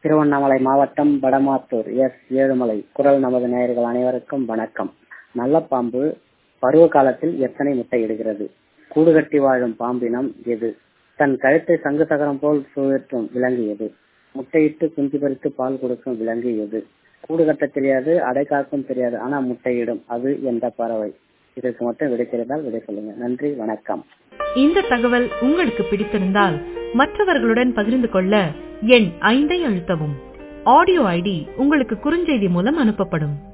திருவண்ணாமலை மாவட்டம் வடமாத்தூர் எஸ் ஏழுமலை குரல் நமது நேயர்கள் அனைவருக்கும் வணக்கம் நல்ல பாம்பு பருவ காலத்தில் எத்தனை முட்டையிடுகிறது கூடு கட்டி வாழும் பாம்பினம் எது தன் கழுத்தை சங்கு சகரம் போல் சுழற்றும் விலங்கு எது முட்டையிட்டு குஞ்சு பறித்து பால் கொடுக்கும் விலங்கு எது கூடு கட்ட தெரியாது அடை காக்கும் தெரியாது ஆனா முட்டையிடும் அது எந்த பறவை இதற்கு மட்டும் விடை தெரிந்தால் விடை சொல்லுங்க நன்றி வணக்கம் இந்த தகவல் உங்களுக்கு பிடித்திருந்தால் மற்றவர்களுடன் பகிர்ந்து கொள்ள எண் ஐந்தை அழுத்தவும் ஆடியோ ஐடி உங்களுக்கு குறுஞ்செய்தி மூலம் அனுப்பப்படும்